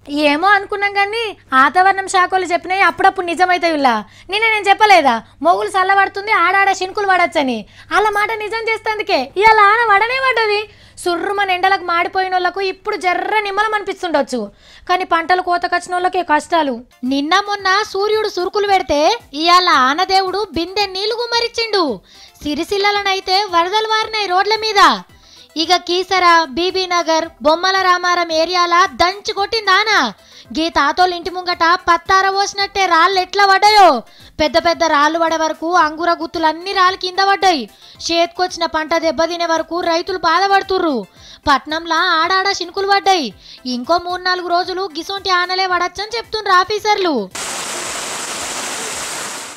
ఏమో అనుకున్నాం కానీ వాతావరణం శాఖలు చెప్పినాయి అప్పుడప్పుడు నిజమైతాయి ఇలా నిన్న నేను చెప్పలేదా మొగులు చల్లబడుతుంది ఆడాడ శినుకులు పడచ్చని అలా మాట నిజం చేస్తేందుకే ఇవాళ ఆన వడనే పడ్డది సుర్రుమని ఎండలకు మాడిపోయిన వాళ్ళకు ఇప్పుడు జర్ర నిమ్మలం అనిపిస్తుండొచ్చు కానీ పంటలు కోతకొచ్చిన వాళ్ళకే కష్టాలు నిన్న మొన్న సూర్యుడు సురుకులు పెడితే ఇవాళ ఆనదేవుడు బిందె నీళ్లు గుమ్మరిచ్చిండు సిరిసిల్లలనైతే వరదలు వారినాయి రోడ్ల మీద ఇక కీసర బీబీ నగర్ బొమ్మల రామారం ఏరియాల దంచి కొట్టిందానా గీ తాతోళ్ళ ఇంటి ముంగట పత్తార పోసినట్టే రాళ్ళు ఎట్లా పడ్డాయో పెద్ద పెద్ద రాళ్ళు పడే వరకు అంగుర గుత్తులన్నీ రాళ్ళు కింద పడ్డాయి చేతికొచ్చిన పంట దెబ్బతినే వరకు రైతులు బాధపడుతుర్రు పట్నంలా ఆడాడ శినుకులు పడ్డాయి ఇంకో మూడు నాలుగు రోజులు గిసొంటి ఆనలే పడచ్చని చెప్తుండ్రు ఆఫీసర్లు